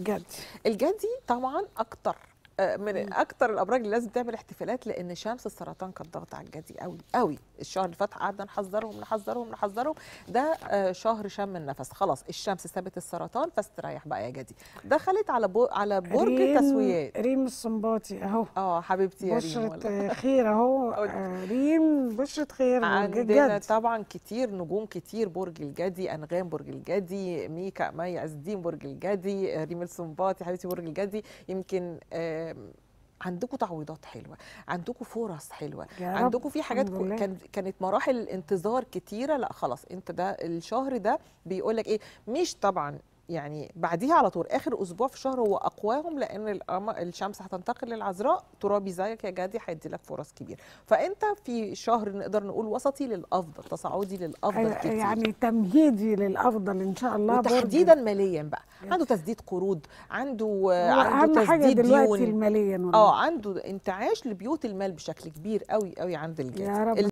الجدي الجدي طبعا اكتر آه، من اكتر الابراج اللي لازم تعمل احتفالات لان شمس السرطان كانت ضاغطه على الجدي قوي قوي الشهر اللي فات قعدنا نحذرهم نحذرهم نحذرهم ده آه، شهر شم النفس خلاص الشمس سابت السرطان فاستريح بقى يا جدي دخلت على بو على برج ريم- تسويات ريم السنباطي اهو اه حبيبتي يا ريم والله. بشرة خير اهو آه، ريم بشرة خير عندنا جد طبعا كتير نجوم كتير برج الجدي انغام برج الجدي ميكا مي عز الدين برج الجدي ريم السنباطي حبيبتي برج الجدي يمكن آم، عندكم تعويضات حلوه عندكم فرص حلوه يا رب، عندكم في حاجات الحمد كو- لله. كان كانت مراحل انتظار كتيره لا خلاص انت ده الشهر ده بيقول لك ايه مش طبعا يعني بعديها على طول اخر اسبوع في الشهر هو اقواهم لان القمر- الشمس هتنتقل للعذراء ترابي زيك يا جدي هيدي لك فرص كبيره فانت في شهر نقدر نقول وسطي للافضل تصاعدي للافضل أيوة، كتير يعني تمهيدي للافضل ان شاء الله برج. وتحديدا ماليا بقى عنده تسديد قروض عنده هو عنده اهم حاجه تسديد دلوقتي ديون الماليا والله اه عنده انتعاش لبيوت المال بشكل كبير قوي قوي عند الجدي يا رب